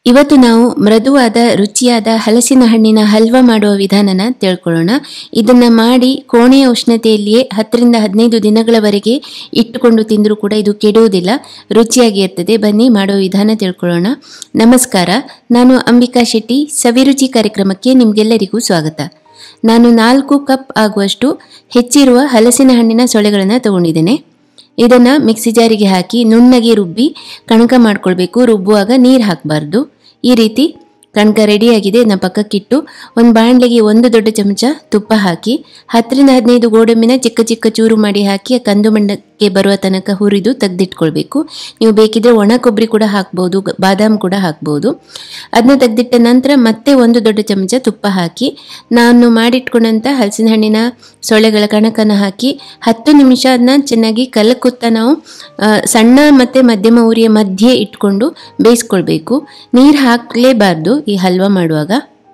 ಇವತ್ತು ನಾವು ಮೃದುವಾದ ರುಚಿಯಾದ ಹಲಸಿನ ಹಣ್ಣಿನ ಹಲ್ವಾ ಮಾಡುವ ವಿಧಾನನ ತಿಳ್ಕೊಳ್ಳೋಣ ಇದನ್ನ ಮಾಡಿ ಕೋಣೆಯ ಉಷ್ಣತೆಯಲ್ಲಿಯೇ ಹತ್ತರಿಂದ ಹದಿನೈದು ದಿನಗಳವರೆಗೆ ಇಟ್ಟುಕೊಂಡು ತಿಂದರೂ ಕೂಡ ಇದು ಕೆಡುವುದಿಲ್ಲ ರುಚಿಯಾಗಿ ಇರ್ತದೆ ಬನ್ನಿ ಮಾಡುವ ವಿಧಾನ ತಿಳ್ಕೊಳ್ಳೋಣ ನಮಸ್ಕಾರ ನಾನು ಅಂಬಿಕಾ ಶೆಟ್ಟಿ ಸವಿರುಚಿ ಕಾರ್ಯಕ್ರಮಕ್ಕೆ ನಿಮಗೆಲ್ಲರಿಗೂ ಸ್ವಾಗತ ನಾನು ನಾಲ್ಕು ಕಪ್ ಆಗುವಷ್ಟು ಹೆಚ್ಚಿರುವ ಹಲಸಿನ ಹಣ್ಣಿನ ಸೊಳೆಗಳನ್ನು ತಗೊಂಡಿದ್ದೇನೆ ಇದನ್ನ ಮಿಕ್ಸಿ ಜಾರಿಗೆ ಹಾಕಿ ನುಣ್ಣಗೆ ರುಬ್ಬಿ ಕಣಕ ಮಾಡ್ಕೊಳ್ಬೇಕು ರುಬ್ಬುವಾಗ ನೀರು ಹಾಕಬಾರ್ದು ಈ ರೀತಿ ಕಣಕ ರೆಡಿಯಾಗಿದೆ ಇದನ್ನ ಪಕ್ಕಕ್ಕಿಟ್ಟು ಒಂದು ಬಾಣಲೆಗೆ ಒಂದು ದೊಡ್ಡ ಚಮಚ ತುಪ್ಪ ಹಾಕಿ ಹತ್ತರಿಂದ ಹದಿನೈದು ಗೋಡಂಬಿನ ಚಿಕ್ಕ ಚಿಕ್ಕ ಚೂರು ಮಾಡಿ ಹಾಕಿ ಆ ಕಂದು ಬಣ್ಣಕ್ಕೆ ಬರುವ ತನಕ ಹುರಿದು ತೆಗೆದಿಟ್ಕೊಳ್ಬೇಕು ನೀವು ಬೇಕಿದ್ರೆ ಒಣ ಕೊಬ್ಬರಿ ಕೂಡ ಹಾಕ್ಬೋದು ಗ- ಬಾದಾಮ್ ಕೂಡ ಹಾಕ್ಬೋದು ಅದನ್ನ ತೆಗೆದಿಟ್ಟ ನಂತರ ಮತ್ತೆ ಒಂದು ದೊಡ್ಡ ಚಮಚ ತುಪ್ಪ ಹಾಕಿ ನಾನು ಮಾಡಿಟ್ಕೊಂಡಂಥ ಹಲಸಿನ ಹಣ್ಣಿನ ಸೊಳ್ಳೆಗಳ ಕಣಕನ ಹಾಕಿ ಹತ್ತು ನಿಮಿಷ ಅದನ್ನ ಚೆನ್ನಾಗಿ ಕಲಕುತ್ತಾ ನಾವು ಆ, ಸಣ್ಣ ಮತ್ತು ಮಧ್ಯಮ ಉರಿಯ ಮಧ್ಯೆ ಇಟ್ಕೊಂಡು ಬೇಯಿಸ್ಕೊಳ್ಬೇಕು ನೀರು ಹಾಕಲೇಬಾರ್ದು ಈ ಹಲ್ವಾ ಮಾಡುವಾಗ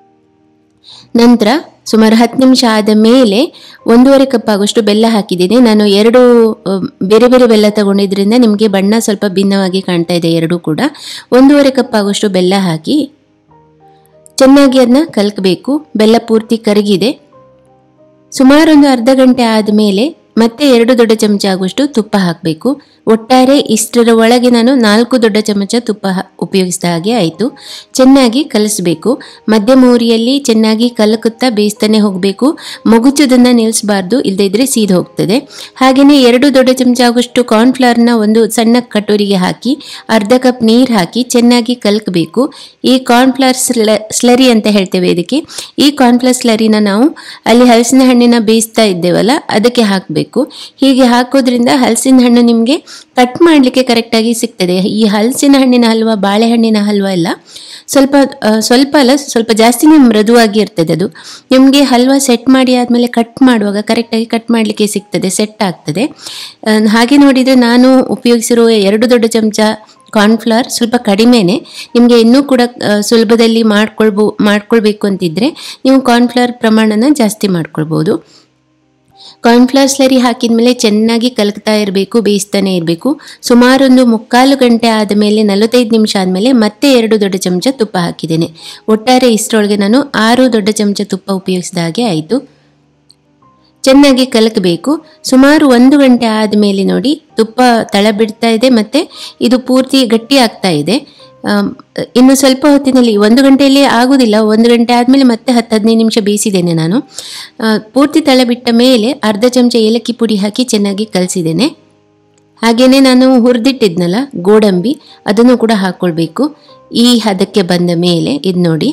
ನಂತರ ಸುಮಾರು ಹತ್ತು ನಿಮಿಷ ಆದ ಮೇಲೆ ಒಂದೂವರೆ ಕಪ್ ಆಗುವಷ್ಟು ಬೆಲ್ಲ ಹಾಕಿದ್ದೀನಿ ನಾನು ಎರಡು ಆ, ಬೇರೆ ಬೇರೆ ಬೆಲ್ಲ ತಗೊಂಡಿದ್ರಿಂದ ನಿಮಗೆ ಬಣ್ಣ ಸ್ವಲ್ಪ ಭಿನ್ನವಾಗಿ ಕಾಣ್ತಾ ಇದೆ ಎರಡೂ ಕೂಡ ಒಂದೂವರೆ ಕಪ್ ಆಗುವಷ್ಟು ಬೆಲ್ಲ ಹಾಕಿ ಚೆನ್ನಾಗಿ ಅದನ್ನ ಕಲಕಬೇಕು ಬೆಲ್ಲ ಪೂರ್ತಿ ಕರಗಿದೆ ಸುಮಾರು ಒಂದು ಅರ್ಧ ಗಂಟೆ ಆದಮೇಲೆ ಮತ್ತೆ ಎರಡು ದೊಡ್ಡ ಚಮಚ ಆಗುವಷ್ಟು ತುಪ್ಪ ಹಾಕಬೇಕು ಒಟ್ಟಾರೆ ಇಷ್ಟರ ಒಳಗೆ ನಾನು ನಾಲ್ಕು ದೊಡ್ಡ ಚಮಚ ತುಪ್ಪ ಹ- ಉಪಯೋಗಿಸಿದ ಹಾಗೆ ಆಯಿತು ಚೆನ್ನಾಗಿ ಕಲಿಸ್ಬೇಕು ಮಧ್ಯಮ ಉರಿಯಲ್ಲಿ ಚೆನ್ನಾಗಿ ಕಲಕುತ್ತಾ ಬೇಯಿಸ್ತಾನೆ ಹೋಗಬೇಕು ಮಗುಚೋದನ್ನ ನಿಲ್ಲಿಸಬಾರ್ದು ಇಲ್ಲದೇ ಇದ್ರೆ ಸೀದ್ ಹೋಗ್ತದೆ ಹಾಗೆಯೇ ಎರಡು ದೊಡ್ಡ ಚಮಚ ಆಗುವಷ್ಟು ಕಾರ್ನ್ಫ್ಲವರ್ನ ಒಂದು ಸಣ್ಣ ಕಟೋರಿಗೆ ಹಾಕಿ ಅರ್ಧ ಕಪ್ ನೀರು ಹಾಕಿ ಚೆನ್ನಾಗಿ ಕಲಕಬೇಕು ಈ ಕಾರ್ನ್ಫ್ಲವರ್ ಸ್ಲ ಸ್ಲರಿ ಅಂತ ಹೇಳ್ತೇವೆ ಇದಕ್ಕೆ ಈ ಕಾರ್ನ್ಫ್ಲವರ್ ಸ್ಲರಿನ ನಾವು ಅಲ್ಲಿ ಹಲಸಿನ ಹಣ್ಣಿನ ಬೇಯಿಸ್ತಾ ಇದ್ದೇವಲ್ಲ ಅದಕ್ಕೆ ಹಾಕಬೇಕು ಹೀಗೆ ಹಾಕೋದ್ರಿಂದ ಹಲಸಿನ ಹಣ್ಣು ನಿಮಗೆ ಕಟ್ ಮಾಡಲಿಕ್ಕೆ ಕರೆಕ್ಟಾಗಿ ಸಿಗ್ತದೆ ಈ ಹಲಸಿನ ಹಣ್ಣಿನ ಹಲ್ವಾ ಬಾಳೆಹಣ್ಣಿನ ಹಲ್ವಾ ಎಲ್ಲ ಸ್ವಲ್ಪ ಆ, ಸ್ವಲ್ಪ ಅಲ್ಲ ಸ್ವಲ್ಪ ಜಾಸ್ತಿನೇ ಮೃದುವಾಗಿ ಇರ್ತದೆ ಅದು ನಿಮಗೆ ಹಲ್ವಾ ಸೆಟ್ ಮಾಡಿ ಆದಮೇಲೆ ಕಟ್ ಮಾಡುವಾಗ ಕರೆಕ್ಟಾಗಿ ಕಟ್ ಮಾಡಲಿಕ್ಕೆ ಸಿಗ್ತದೆ ಸೆಟ್ ಆಗ್ತದೆ ಆ, ಹಾಗೆ ನೋಡಿದರೆ ನಾನು ಉಪಯೋಗಿಸಿರುವ ಎರಡು ದೊಡ್ಡ ಚಮಚ ಕಾರ್ನ್ಫ್ಲವರ್ ಸ್ವಲ್ಪ ಕಡಿಮೆನೆ ನಿಮಗೆ ಇನ್ನೂ ಕೂಡ ಆ, ಸುಲಭದಲ್ಲಿ ಮಾಡ್ಕೊಳ್ಬೋ ಮಾಡ್ಕೊಳ್ಬೇಕು ಅಂತಿದ್ರೆ ನೀವು ಕಾರ್ನ್ಫ್ಲವರ್ ಪ್ರಮಾಣನ ಜಾಸ್ತಿ ಮಾಡ್ಕೊಳ್ಬೋದು ಕಾರ್ನ್ಫ್ಲವರ್ ಸ್ಲರಿ ಹಾಕಿದ್ಮೇಲೆ ಚೆನ್ನಾಗಿ ಕಲಕ್ತಾ ಇರಬೇಕು ಬೇಯಿಸ್ತಾನೆ ಇರಬೇಕು ಸುಮಾರು ಒಂದು ಮುಕ್ಕಾಲು ಗಂಟೆ ಆದಮೇಲೆ ನಲವತ್ತೈದು ನಿಮಿಷ ಆದಮೇಲೆ ಮತ್ತೆ ಎರಡು ದೊಡ್ಡ ಚಮಚ ತುಪ್ಪ ಹಾಕಿದ್ದೇನೆ ಒಟ್ಟಾರೆ ಇಷ್ಟರೊಳಗೆ ನಾನು ಆರು ದೊಡ್ಡ ಚಮಚ ತುಪ್ಪ ಉಪಯೋಗಿಸಿದ ಹಾಗೆ ಆಯಿತು ಚೆನ್ನಾಗಿ ಕಲಕಬೇಕು ಸುಮಾರು ಒಂದು ಗಂಟೆ ಆದಮೇಲೆ ನೋಡಿ ತುಪ್ಪ ತಳ ಬಿಡ್ತಾ ಇದೆ ಮತ್ತು ಇದು ಪೂರ್ತಿ ಗಟ್ಟಿ ಆಗ್ತಾ ಇದೆ ಆಮ್, ಇನ್ನು ಸ್ವಲ್ಪ ಹೊತ್ತಿನಲ್ಲಿ ಒಂದು ಗಂಟೆಯಲ್ಲಿ ಆಗುವುದಿಲ್ಲ ಒಂದು ಗಂಟೆ ಆದಮೇಲೆ ಮತ್ತೆ ಹತ್ತು ಹದಿನೈದು ನಿಮಿಷ ಬೇಯಿಸಿದ್ದೇನೆ ನಾನು ಆ, ಪೂರ್ತಿ ತಳ ಬಿಟ್ಟ ಮೇಲೆ ಅರ್ಧ ಚಮಚ ಏಲಕ್ಕಿ ಪುಡಿ ಹಾಕಿ ಚೆನ್ನಾಗಿ ಕಲಸಿದ್ದೇನೆ ಹಾಗೆಯೇ ನಾನು ಹುರಿದಿಟ್ಟಿದ್ನಲ್ಲ ಗೋಡಂಬಿ ಅದನ್ನು ಕೂಡ ಹಾಕ್ಕೊಳ್ಬೇಕು ಈ ಹದಕ್ಕೆ ಬಂದ ಮೇಲೆ ಇದು ನೋಡಿ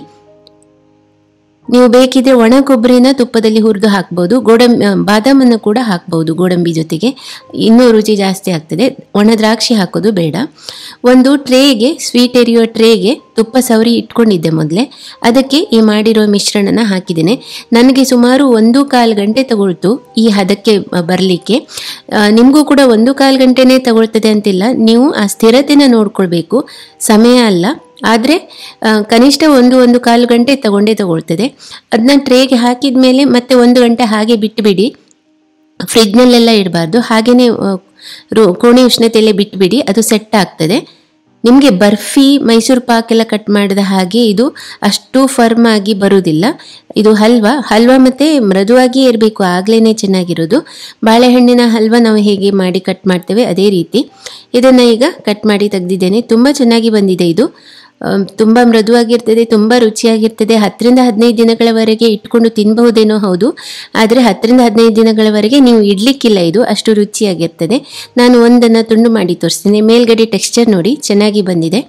ನೀವು ಬೇಕಿದ್ರೆ ಒಣ ಕೊಬ್ಬರಿನ ತುಪ್ಪದಲ್ಲಿ ಹುರಿದು ಹಾಕ್ಬೋದು ಗೋಡಂಬಿ ಆ, ಬಾದಾಮನ್ನು ಕೂಡ ಹಾಕ್ಬೋದು ಗೋಡಂಬಿ ಜೊತೆಗೆ ಇನ್ನೂ ರುಚಿ ಜಾಸ್ತಿ ಆಗ್ತದೆ ಒಣ ದ್ರಾಕ್ಷಿ ಹಾಕೋದು ಬೇಡ ಒಂದು ಟ್ರೇಗೆ ಸ್ವೀಟ್ ಎರಿಯೋ ಟ್ರೇಗೆ ತುಪ್ಪ ಸವರಿ ಇಟ್ಕೊಂಡಿದ್ದೆ ಮೊದಲೇ ಅದಕ್ಕೆ ಈ ಮಾಡಿರೋ ಮಿಶ್ರಣನ ಹಾಕಿದ್ದೇನೆ ನನಗೆ ಸುಮಾರು ಒಂದು ಕಾಲು ಗಂಟೆ ತಗೊಳ್ತು ಈ ಹದಕ್ಕೆ ಬರಲಿಕ್ಕೆ ನಿಮಗೂ ಕೂಡ ಒಂದು ಕಾಲು ಗಂಟೆನೇ ತಗೊಳ್ತದೆ ಅಂತಿಲ್ಲ ನೀವು ಆ ಸ್ಥಿರತೆನ ನೋಡ್ಕೊಳ್ಬೇಕು ಸಮಯ ಅಲ್ಲ ಆದರೆ ಕನಿಷ್ಠ ಒಂದು ಒಂದು ಕಾಲು ಗಂಟೆ ತಗೊಂಡೇ ತಗೊಳ್ತದೆ ಅದನ್ನ ಟ್ರೇಗೆ ಹಾಕಿದ ಮೇಲೆ ಮತ್ತೆ ಒಂದು ಗಂಟೆ ಹಾಗೆ ಬಿಟ್ಟುಬಿಡಿ ಫ್ರಿಜ್ನಲ್ಲೆಲ್ಲ ಇಡಬಾರ್ದು ಹಾಗೆಯೇ ರು- ಕೋಣೆ ಉಷ್ಣತೆಯಲ್ಲೇ ಬಿಟ್ಟುಬಿಡಿ ಅದು ಸೆಟ್ ಆಗ್ತದೆ ನಿಮಗೆ ಬರ್ಫಿ ಮೈಸೂರು ಪಾಕ್ ಎಲ್ಲ ಕಟ್ ಮಾಡಿದ ಹಾಗೆ ಇದು ಅಷ್ಟು ಫರ್ಮ್ ಆಗಿ ಬರುವುದಿಲ್ಲ ಇದು ಹಲ್ವಾ ಹಲ್ವಾ ಮತ್ತು ಮೃದುವಾಗಿ ಇರಬೇಕು ಆಗಲೇ ಚೆನ್ನಾಗಿರೋದು ಬಾಳೆಹಣ್ಣಿನ ಹಲ್ವಾ ನಾವು ಹೇಗೆ ಮಾಡಿ ಕಟ್ ಮಾಡ್ತೇವೆ ಅದೇ ರೀತಿ ಇದನ್ನು ಈಗ ಕಟ್ ಮಾಡಿ ತೆಗೆದಿದ್ದೇನೆ ತುಂಬ ಚೆನ್ನಾಗಿ ಬಂದಿದೆ ಇದು ಆಮ್, ತುಂಬ ಮೃದುವಾಗಿರ್ತದೆ ತುಂಬ ರುಚಿಯಾಗಿರ್ತದೆ ಹತ್ತರಿಂದ ಹದಿನೈದು ದಿನಗಳವರೆಗೆ ಇಟ್ಕೊಂಡು ತಿನ್ನಬಹುದೇನೋ ಹೌದು ಆದರೆ ಹತ್ತರಿಂದ ಹದಿನೈದು ದಿನಗಳವರೆಗೆ ನೀವು ಇಡ್ಲಿಕ್ಕಿಲ್ಲ ಇದು ಅಷ್ಟು ರುಚಿಯಾಗಿರ್ತದೆ ನಾನು ಒಂದನ್ನು ತುಂಡು ಮಾಡಿ ತೋರಿಸ್ತೀನಿ ಮೇಲ್ಗಡೆ ಟೆಕ್ಸ್ಚರ್ ನೋಡಿ ಚೆನ್ನಾಗಿ ಬಂದಿದೆ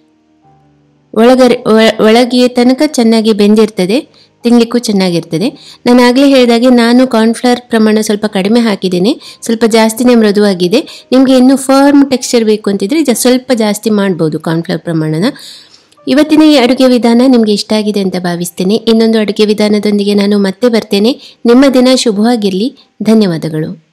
ಒಳಗರೆ ಒ- ಒಳಗೆ ತನಕ ಚೆನ್ನಾಗಿ ಬೆಂದಿರ್ತದೆ ತಿನ್ಲಿಕ್ಕೂ ಚೆನ್ನಾಗಿರ್ತದೆ ನಾನು ಆಗಲೇ ಹೇಳಿದಾಗೆ ನಾನು ಕಾರ್ನ್ಫ್ಲವರ್ ಪ್ರಮಾಣ ಸ್ವಲ್ಪ ಕಡಿಮೆ ಹಾಕಿದ್ದೇನೆ ಸ್ವಲ್ಪ ಜಾಸ್ತಿನೇ ಮೃದುವಾಗಿದೆ ನಿಮಗೆ ಇನ್ನೂ ಫರ್ಮ್ ಟೆಕ್ಸ್ಚರ್ ಬೇಕು ಅಂತಿದ್ರೆ ಜ ಸ್ವಲ್ಪ ಜಾಸ್ತಿ ಮಾಡ್ಬೋದು ಕಾರ್ನ್ಫ್ಲವರ್ ಪ್ರಮಾಣನ ಇವತ್ತಿನ ಈ ಅಡುಗೆ ವಿಧಾನ ನಿಮಗೆ ಇಷ್ಟ ಆಗಿದೆ ಅಂತ ಭಾವಿಸ್ತೇನೆ ಇನ್ನೊಂದು ಅಡುಗೆ ವಿಧಾನದೊಂದಿಗೆ ನಾನು ಮತ್ತೆ ಬರ್ತೇನೆ ನಿಮ್ಮ ದಿನ ಶುಭವಾಗಿರಲಿ ಧನ್ಯವಾದಗಳು